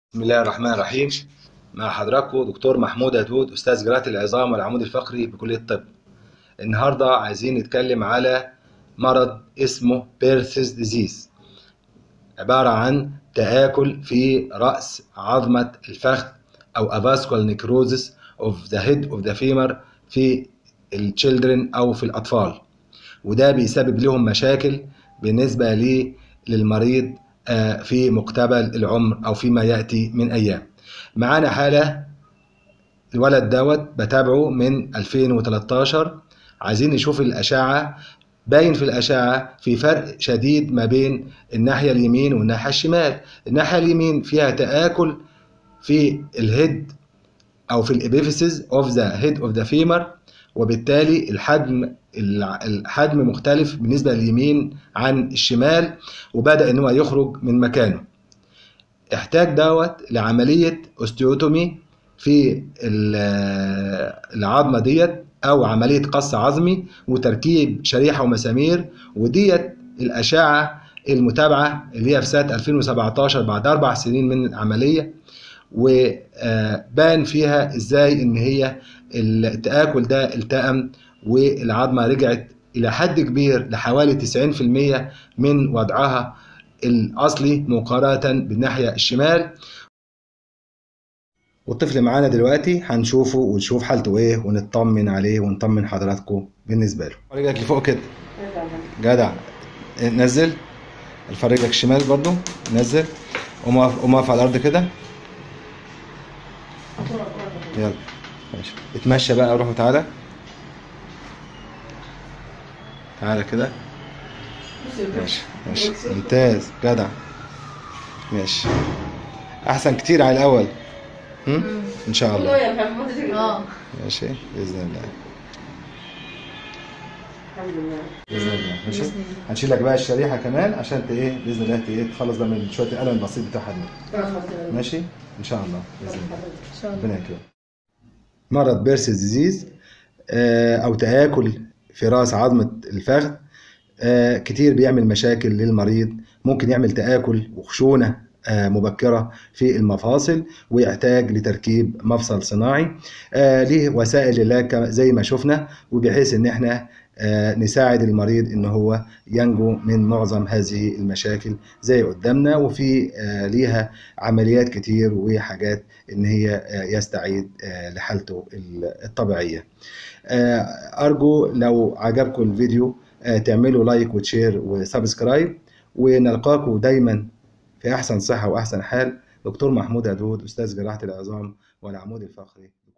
بسم الله الرحمن الرحيم مع حضراتكم دكتور محمود هدود استاذ جراحه العظام والعمود الفقري بكليه الطب النهارده عايزين نتكلم على مرض اسمه بيرثز ديزيز عباره عن تآكل في رأس عظمه الفخذ او avascular necrosis of the head of the femur في الchildren او في الاطفال وده بيسبب لهم مشاكل بالنسبه لي للمريض في مقتبل العمر او فيما ياتي من ايام معانا حاله الولد دوت بتابعه من 2013 عايزين نشوف الاشعه باين في الاشعه في فرق شديد ما بين الناحيه اليمين والناحيه الشمال الناحيه اليمين فيها تاكل في الهيد او في الابيفيسز اوف ذا هيد اوف ذا فيمر وبالتالي الحجم الحجم مختلف بالنسبه لليمين عن الشمال وبدا ان هو يخرج من مكانه احتاج دوت لعمليه اوستيوتومي في العظمه ديت او عمليه قص عظمي وتركيب شريحه ومسامير وديت الاشعه المتابعه اللي هي في سنه 2017 بعد اربع سنين من العمليه وبان فيها ازاي ان هي التآكل ده التأم والعظمة رجعت إلى حد كبير لحوالي 90% من وضعها الأصلي مقارنة بالناحية الشمال والطفل معانا دلوقتي هنشوفه ونشوف حالته ايه ونطمن عليه ونطمن حضراتكم بالنسبة له رجلك لفوق كده جدع نزل رجلك الشمال برضو نزل قوم واقف على الأرض كده يلا ماشي اتمشى بقى روح وتعالى تعالى كده ماشي ماشي ممتاز جدع ماشي احسن كتير على الاول هم؟ ان شاء الله اه ماشي باذن الله الحمد لله باذن الله ماشي بإذن الله. هنشيل لك بقى الشريحه كمان عشان ت ايه باذن الله ت ايه تخلص بقى من شويه الالم البسيط بتاعها دي ماشي ان شاء الله باذن الله ان شاء الله ربنا يكرمك مرض بيرسز ديزيز او تآكل في راس عظمة الفخذ آه، كتير بيعمل مشاكل للمريض ممكن يعمل تآكل وخشونة آه، مبكرة في المفاصل ويحتاج لتركيب مفصل صناعي آه، ليه وسائل علاج كما- زي ما شفنا وبحيث ان احنا آه، نساعد المريض ان هو ينجو من معظم هذه المشاكل زي قدامنا وفي آه، ليها عمليات كتير وحاجات ان هي آه، يستعيد آه، لحالته ال- الطبيعيه آه، ارجو لو عجبكم الفيديو آه، تعملوا لايك وتشير وسبسكرايب ونلقاكم دايما في احسن صحه واحسن حال دكتور محمود هدود استاذ جراحه العظام والعمود الفقري